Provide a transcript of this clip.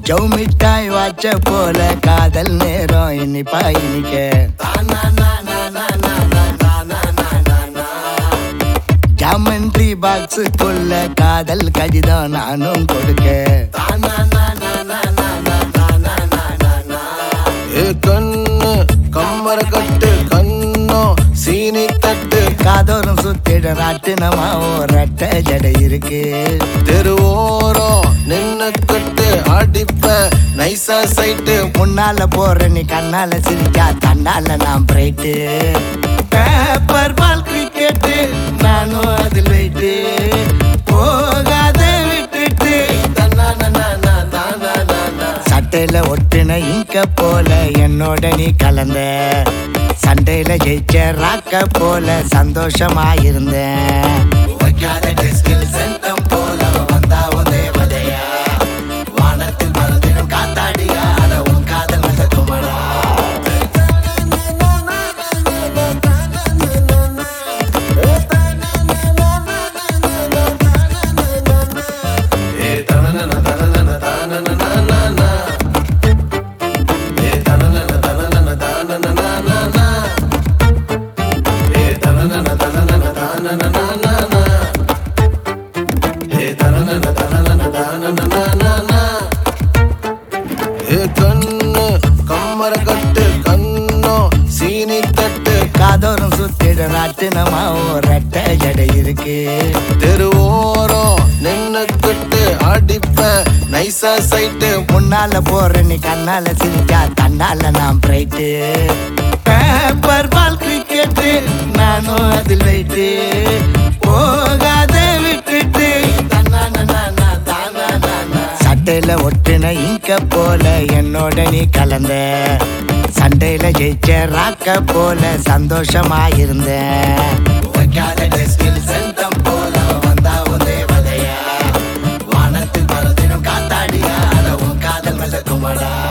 ஜவுமிட்டாய் வாச்ச போல காதல் நேரம் இனிப்பா இனிக்க ஜாமெண்ட்ரி பாக்ஸுக்குள்ள காதல் கடிதம் நானும் கொடுக்க ஏ கண்ணு கம்மர கட்டு கண்ணோ சீனி தட்டு காதோறும் சுத்திட ராட்டினமா ரெட்ட ஜடை இருக்கு தெருவோரம் நின்னு கட்டு அடிப்ப நைசா சைட்டு முன்னால போற நீ கண்ணால சிரிச்சா தன்னால நான் பிரைட்டு பேப்பர் பால் கிரிக்கெட்டு நானும் அதில் வெயிட்டு போகாத விட்டுட்டு சட்டையில ஒட்டுன இங்க போல என்னோட நீ கலந்த சண்டையில ஜெயிச்ச ராக்க போல சந்தோஷமா இருந்தேன் வைக்காத டெஸ்கில் சென்டம் போல வந்தா உன் தேவதையா வானத்தில் மறந்திடும் காத்தாடியா அட உன் காதல் வந்த குமரா ஏ கண்ணு கம்மர கட்டு கண்ணோ சீனி தட்டு காதோறும் சுத்திட ராட்டினமா ரெட்ட ஜடை இருக்கு தெருவோரம் நின்னு கட்டு அடிப்ப நைசா சைட்டு முன்னால போற நீ கண்ணால சிரிச்சா தன்னால நான் பிரைட்டு பேப்பர் பால் கிரிக்கெட்டு நானும் அதில் வெயிட்டு போகாத விட்டுட்டு சட்டையில ஒட்டுன இங்க போல என்னோட நீ கலந்த சண்டையில ஜெயிச்ச ராக்க போல சந்தோஷமா இருந்தேன் வைக்காத டெஸ்கில் சென்டம் போல வந்தா உன் தேவதையா வானத்தில் பறந்திடும் காத்தாடியா அட உன் காதல் மல்ல குமரா